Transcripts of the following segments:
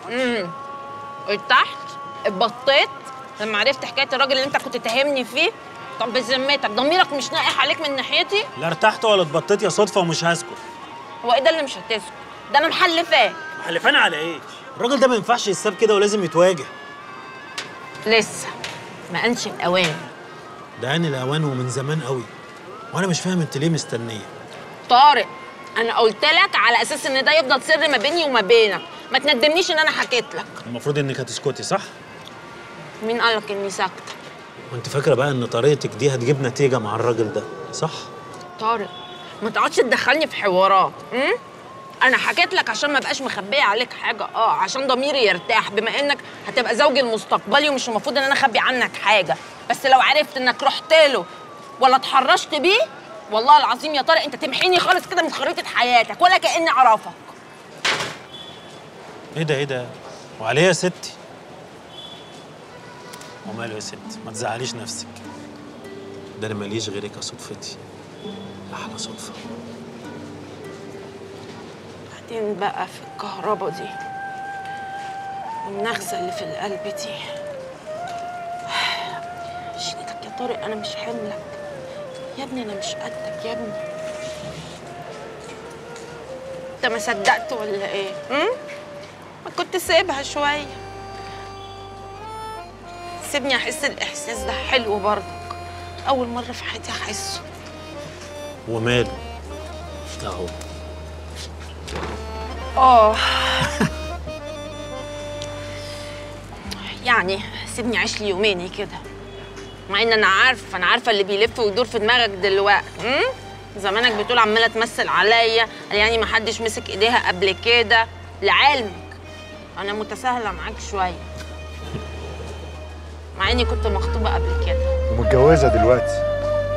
امم ارتحت اتبطيت لما عرفت حكايه الراجل اللي انت كنت تهمني فيه طب بذمتك ضميرك مش ناقح عليك من ناحيتي لا ارتحت ولا اتبطيت يا صدفه ومش هسكت هو ايه ده اللي مش هتسكت ده انا محلفاه محلفان على ايه الراجل ده ما ينفعش يتساب كده ولازم يتواجه لسه ما انش الاوان ده عين الاوان ومن زمان قوي وانا مش فاهم انت ليه مستنيه طارق انا قلت لك على اساس ان ده يفضل سر ما بيني وما بينك ما تندمنيش ان انا حكيت لك المفروض انك هتسكتي صح مين قال لك اني ساكته وانت فاكره بقى ان طريقتك دي هتجيب نتيجه مع الراجل ده صح طارق ما تقعدش تدخلني في حوارات امم انا حكيت لك عشان ما بقاش مخبيه عليك حاجه اه عشان ضميري يرتاح بما انك هتبقى زوجي المستقبلي ومش المفروض ان انا اخبي عنك حاجه بس لو عرفت انك رحت له ولا اتحرشت بيه والله العظيم يا طارق انت تمحيني خالص كده من خريطه حياتك ولا كاني اعرفك ايه ده ايه ده وعليه يا ستي وماله يا ستي ما تزعليش نفسك ده انا ماليش غيرك يا صدفتي احلى صدفه بعدين بقى في الكهرباء دي والنغزه اللي في القلب دي شيلتك يا طارق انا مش حملك يا ابني انا مش قدك يا ابني انت ما صدقت ولا ايه امم ما كنت سيبها شويه سيبني احس الاحساس ده حلو برضك اول مره في حياتي احسه وماله اهو اه يعني سيبني اعيش لي يوميني كده مع ان انا عارفه انا عارفه اللي بيلف ويدور في دماغك دلوقتي امم زمانك بتقول عماله تمثل عليا قال يعني ما حدش مسك ايديها قبل كده لعلمك انا متساهله معاك شويه مع اني كنت مخطوبه قبل كده ومتجوزه دلوقتي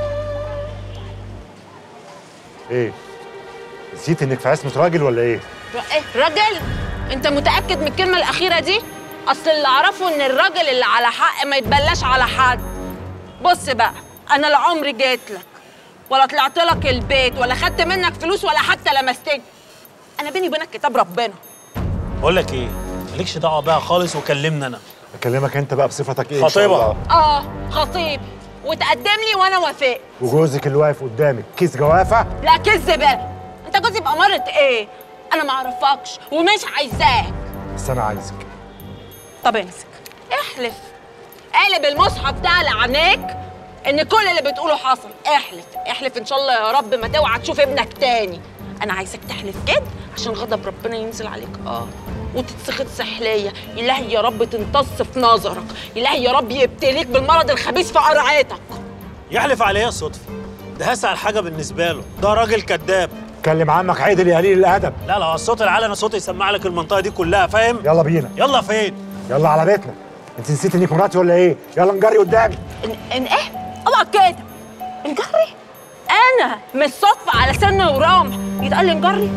ايه نسيت انك في عصمه راجل ولا ايه ر- ايه راجل انت متاكد من الكلمه الاخيره دي اصل اللي اعرفه ان الراجل اللي على حق ما يتبلاش على حد بص بقى انا لا عمري جيت لك ولا طلعت لك البيت ولا خدت منك فلوس ولا حتى لمستني انا بيني وبينك كتاب ربنا بقول لك ايه مالكش دعوه بيها خالص وكلمني انا اكلمك انت بقى بصفتك ايه ان شاء خطيبة. الله اه خطيبي وتقدم لي وانا وافقت وجوزك اللي واقف قدامك كيس جوافه لا كذب انت جوزي بأمارة ايه انا ما اعرفكش ومش عايزاك بس انا عايزك طب امسك احلف قالب المصحف ده على عينيك ان كل اللي بتقوله حصل احلف احلف ان شاء الله يا رب ما توعى تشوف ابنك تاني انا عايزك تحلف كده عشان غضب ربنا ينزل عليك اه وتتسخط سحلية إلهي يا رب تمتص في نظرك إلهي يا رب يبتليك بالمرض الخبيث في قرعتك يحلف عليا الصدفه ده هسأل حاجه بالنسبه له ده راجل كذاب كلم عمك عادل يا قليل الادب لا لا الصوت العالي انا صوتي يسمع لك المنطقه دي كلها فاهم يلا بينا يلا فين يلا على بيتنا انت نسيت انك مراتي ولا ايه يلا نجري قدامي إن, إن إيه؟ اوعى كده نجري أنا مش صدفة على سن ورمح يتقال لي نجري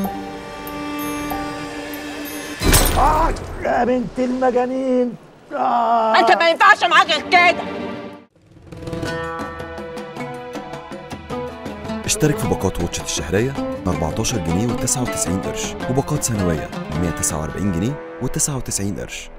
آه يا بنت المجانين آه أنت ما ينفعش معاك غير كده اشترك في باقات واتشت الشهرية ب 14 جنيه و99 قرش وباقات سنوية ب 149 جنيه و99 قرش